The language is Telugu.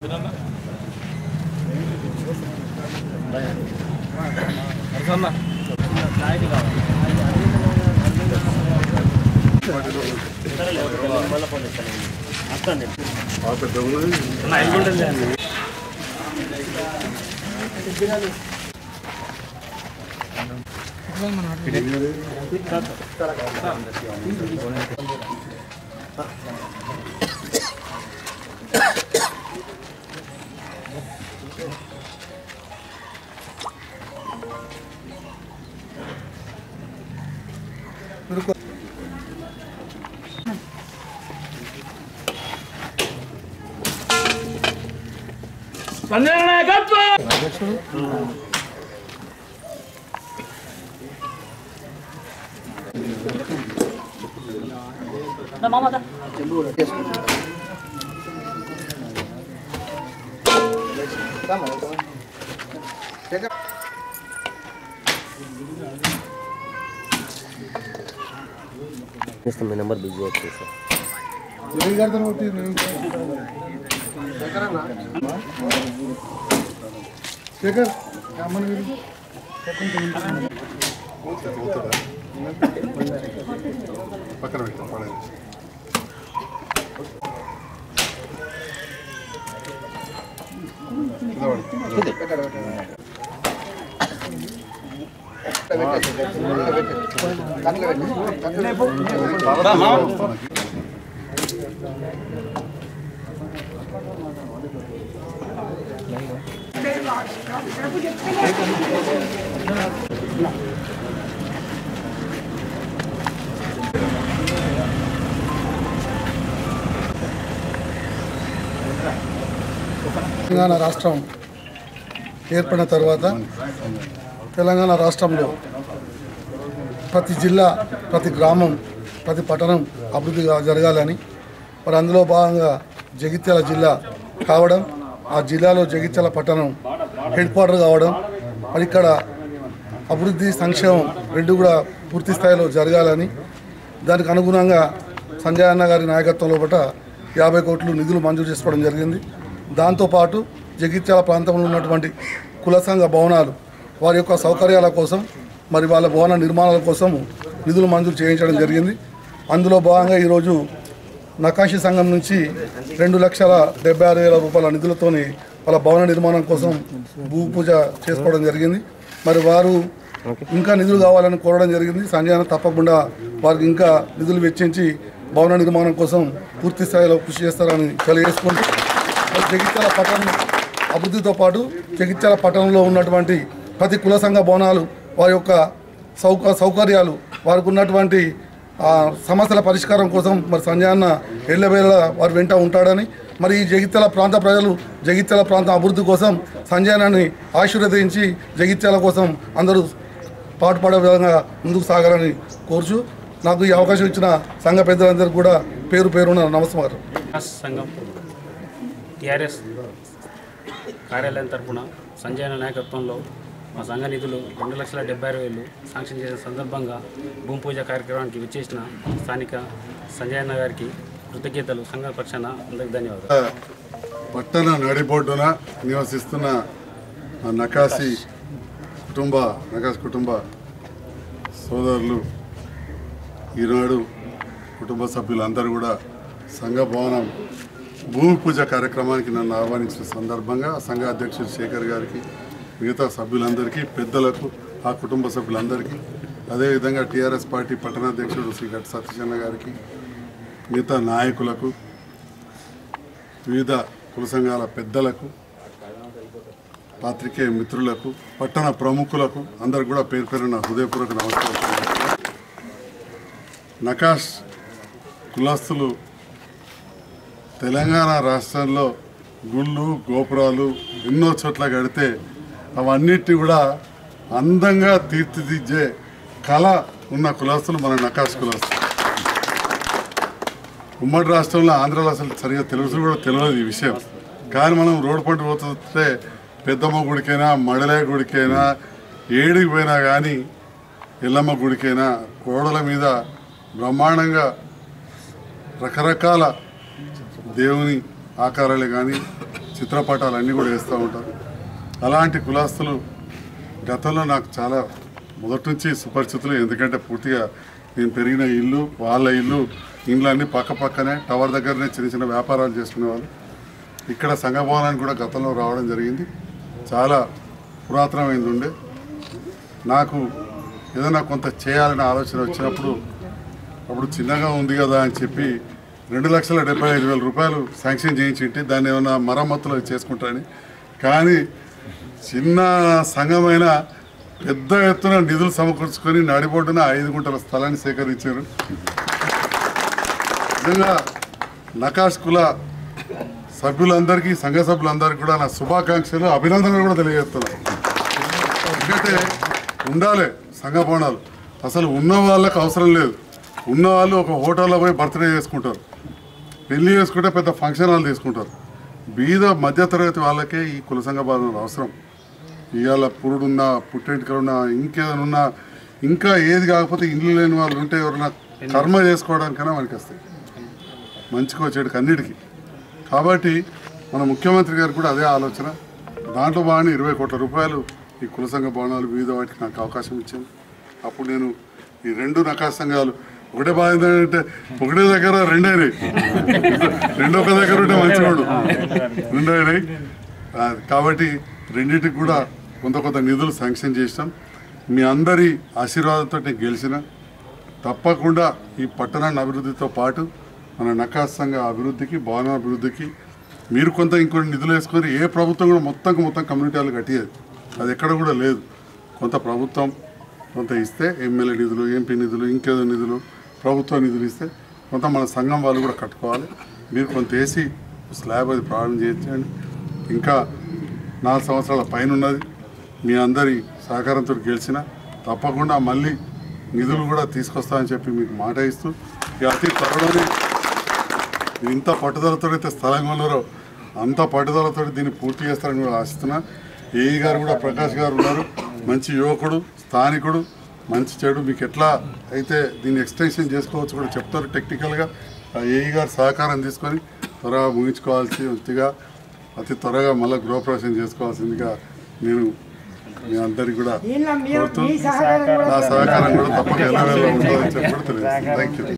ఇస్తాం మీ నెంబర్ బిజీ వచ్చింది సార్ శేఖర్ అమ్మని వీరు పక్కన పెట్టాం పడేది తెలంగాణ రాష్ట్రం ఏర్పడిన తర్వాత తెలంగాణ రాష్ట్రంలో ప్రతి జిల్లా ప్రతి గ్రామం ప్రతి పట్టణం అభివృద్ధిగా జరగాలని మరి అందులో భాగంగా జగిత్యాల జిల్లా కావడం ఆ జిల్లాలో జగిత్యాల పట్టణం హెడ్ క్వార్టర్ కావడం మరి ఇక్కడ అభివృద్ధి సంక్షేమం రెండు కూడా పూర్తి స్థాయిలో జరగాలని దానికి అనుగుణంగా సంజయ్ అన్న గారి నాయకత్వంలో పట యాభై కోట్లు నిధులు మంజూరు చేసుకోవడం జరిగింది దాంతోపాటు జగిత్యాల ప్రాంతంలో ఉన్నటువంటి కుల సంఘ భవనాలు వారి యొక్క సౌకర్యాల కోసం మరి వాళ్ళ భవన నిర్మాణాల కోసం నిధులు మంజూరు చేయించడం జరిగింది అందులో భాగంగా ఈరోజు నకాశి సంఘం నుంచి రెండు లక్షల డెబ్బై ఆరు వేల రూపాయల నిధులతోని వాళ్ళ భవన నిర్మాణం కోసం భూ పూజ చేసుకోవడం జరిగింది మరి వారు ఇంకా నిధులు కావాలని కోరడం జరిగింది సంజయ్ అన్న తప్పకుండా వారికి ఇంకా నిధులు వెచ్చించి భవన నిర్మాణం కోసం పూర్తి స్థాయిలో కృషి చేస్తారని తెలియజేసుకుంటూ మరి జగిత్యాల పట్టణం అభివృద్ధితో పాటు జగిత్యాల పట్టణంలో ఉన్నటువంటి ప్రతి కుల సంఘ భవనాలు వారి యొక్క సౌక సౌకర్యాలు వారికి ఉన్నటువంటి ఆ, సమస్యల పరిష్కారం కోసం మరి సంజయ్ అన్న ఎల్లవేళ వారి వెంట ఉంటాడని మరి ఈ జగిత్యాల ప్రాంత ప్రజలు జగిత్యాల ప్రాంత అభివృద్ధి కోసం సంజయ్ అన్నని ఆశీర్వదించి జగిత్యాల కోసం అందరూ పాటుపడే విధంగా ముందుకు సాగాలని కోరుచు నాకు ఈ అవకాశం ఇచ్చిన సంఘ పెద్దలందరికీ కూడా పేరు పేరున నమస్కారం వికాస్ సంఘం టీఆర్ఎస్ కార్యాలయం తరఫున సంజయ్ అన్న నాయకత్వంలో మా సంఘ నిధులు రెండు లక్షల డెబ్బై ఆరు వేలు శాంక్షన్ చేసిన సందర్భంగా భూమి పూజ కార్యక్రమానికి విచ్చేసిన స్థానిక సంజయ్ అన్న గారికి కృతజ్ఞతలు సంఘ పక్షాన అందరికి ధన్యవాదాలు పట్టణ నడిబొడ్డున నివసిస్తున్న ఆ నకాసి కుటుంబ నకాసి కుటుంబ సోదరులు ఈనాడు కుటుంబ సభ్యులందరూ కూడా సంఘ భవనం భూమి పూజ కార్యక్రమానికి నన్ను ఆహ్వానించిన సందర్భంగా సంఘ అధ్యక్షుడు శేఖర్ గారికి మిగతా సభ్యులందరికీ పెద్దలకు ఆ కుటుంబ సభ్యులందరికీ అదేవిధంగా టీఆర్ఎస్ పార్టీ పట్టణాధ్యక్షుడు శ్రీ గట్ సతీషన్న గారికి మిగతా నాయకులకు వివిధ కుల సంఘాల పెద్దలకు పాత్రికేయ మిత్రులకు పట్టణ ప్రముఖులకు అందరికి కూడా పేరు పేరున హృదయపూర్వక నమస్కారం నకాష్ కులస్తులు తెలంగాణ రాష్ట్రంలో గుళ్ళు గోపురాలు ఎన్నో చోట్ల కడితే అవన్నిటి కూడా అందంగా తీర్చిదిద్దే కళ ఉన్న కులస్తులు మన నకాష్ కులస్తులు ఉమ్మడి రాష్ట్రంలో ఆంధ్రలో అసలు సరిగా తెలుసు కూడా తెలియదు ఈ విషయం కానీ మనం రోడ్డు పంట పోతుంటే పెద్దమ్మ గుడికైనా మడలే గుడికైనా ఏడికి పోయినా కానీ ఎల్లమ్మ గుడికైనా గోడల మీద బ్రహ్మాండంగా రకరకాల దేవుని ఆకారాలు కానీ చిత్రపటాలు అన్నీ కూడా వేస్తూ ఉంటారు అలాంటి కులాస్తులు గతంలో నాకు చాలా మొదటి నుంచి సుపరిచితులు ఎందుకంటే పూర్తిగా నేను పెరిగిన ఇల్లు వాళ్ళ ఇల్లు ఇండ్లు అన్నీ పక్క పక్కనే టవర్ దగ్గరనే చిన్న చిన్న వ్యాపారాలు చేసుకునేవాళ్ళు ఇక్కడ సంఘభవనానికి కూడా గతంలో రావడం జరిగింది చాలా పురాతనమైంది ఉండే నాకు ఏదైనా కొంత చేయాలనే ఆలోచన వచ్చినప్పుడు అప్పుడు చిన్నగా ఉంది కదా అని చెప్పి రెండు లక్షల డెబ్బై ఐదు వేల రూపాయలు శాంక్షన్ చేయించింటే దాన్ని ఏమైనా మరమ్మతులు అవి చేసుకుంటారని కానీ చిన్న సంఘమైన పెద్ద ఎత్తున నిధులు సమకూర్చుకొని నడిబొడ్డున ఐదు గుంటల స్థలాన్ని సేకరించారు నిజంగా నకాష్ కుల సభ్యులందరికీ సంఘ సభ్యులందరికీ కూడా నా శుభాకాంక్షలు అభినందనలు కూడా తెలియజేస్తున్నాను ఎందుకంటే ఉండాలి సంఘ భవనాలు అసలు ఉన్న వాళ్ళకి అవసరం లేదు ఉన్న వాళ్ళు ఒక హోటల్లో పోయి బర్త్డే చేసుకుంటారు పెళ్లి చేసుకుంటే పెద్ద ఫంక్షన్ హాల్ తీసుకుంటారు బీద మధ్యతరగతి వాళ్ళకే ఈ కుల సంఘ భవనాలు అవసరం ఇవాళ పురుడున్నా పుట్టెంటికలున్నా ఇంకేదైనా ఉన్నా ఇంకా ఏది కాకపోతే ఇల్లు లేని వాళ్ళు ఉంటే ఎవరైనా కర్మ చేసుకోవడానికైనా మనకి వస్తాయి మంచిగా వచ్చేటికి అన్నిటికీ కాబట్టి మన ముఖ్యమంత్రి గారు కూడా అదే ఆలోచన దాంట్లో బాగానే ఇరవై కోట్ల రూపాయలు ఈ కుల సంఘ భవనాలు వివిధ వాటికి నాకు అవకాశం ఇచ్చింది అప్పుడు నేను ఈ రెండు నకాశ సంఘాలు ఒకటే బాధ ఏంటంటే ఒకటే దగ్గర రెండైనాయి రెండో ఒక దగ్గర ఉంటే మంచివాడు రెండో అయినాయి ఆ, కాబట్టి రెండింటికి కూడా కొంత కొంత నిధులు శాంక్షన్ చేసినాం మీ అందరి ఆశీర్వాదంతో నేను గెలిచిన తప్పకుండా ఈ పట్టణాన్ని అభివృద్ధితో పాటు మన నకాశ సంఘ అభివృద్ధికి భవన అభివృద్ధికి మీరు కొంత ఇంకొన్ని నిధులు వేసుకొని ఏ ప్రభుత్వం కూడా మొత్తం మొత్తం కమ్యూనిటీలు కట్టియదు అది ఎక్కడ కూడా లేదు కొంత ప్రభుత్వం కొంత ఇస్తే ఎమ్మెల్యే నిధులు ఎంపీ నిధులు ఇంకేదో నిధులు ప్రభుత్వ నిధులు ఇస్తే కొంత మన సంఘం వాళ్ళు కూడా కట్టుకోవాలి మీరు కొంత వేసి స్లాబ్ అది ప్రారంభం చేయించండి ఇంకా నాలుగు సంవత్సరాల పైన ఉన్నది మీ అందరి సహకారంతో గెలిచిన తప్పకుండా మళ్ళీ నిధులు కూడా తీసుకొస్తామని చెప్పి మీకు మాట ఇస్తూ ఇక అతి త్వరలోనే ఇంత పట్టుదలతో అయితే స్థలం కొన్నారో అంత పట్టుదలతో దీన్ని పూర్తి చేస్తారని కూడా ఆశిస్తున్నా ఏఈ గారు కూడా ప్రకాష్ గారు ఉన్నారు మంచి యువకుడు స్థానికుడు మంచి చెడు మీకు ఎట్లా అయితే దీన్ని ఎక్స్టెన్షన్ చేసుకోవచ్చు కూడా చెప్తారు టెక్నికల్గా ఆ ఏఈ గారు సహకారం తీసుకొని త్వరగా ముగించుకోవాల్సిందిగా అతి త్వరగా మళ్ళీ గృహప్రవేశం చేసుకోవాల్సిందిగా నేను మీ అందరికి కూడా కోరుతూ నా సహకారం కూడా తప్పక ఎలా ఉంటుందని చెప్పి కూడా తెలియజేస్తాను థ్యాంక్ యూ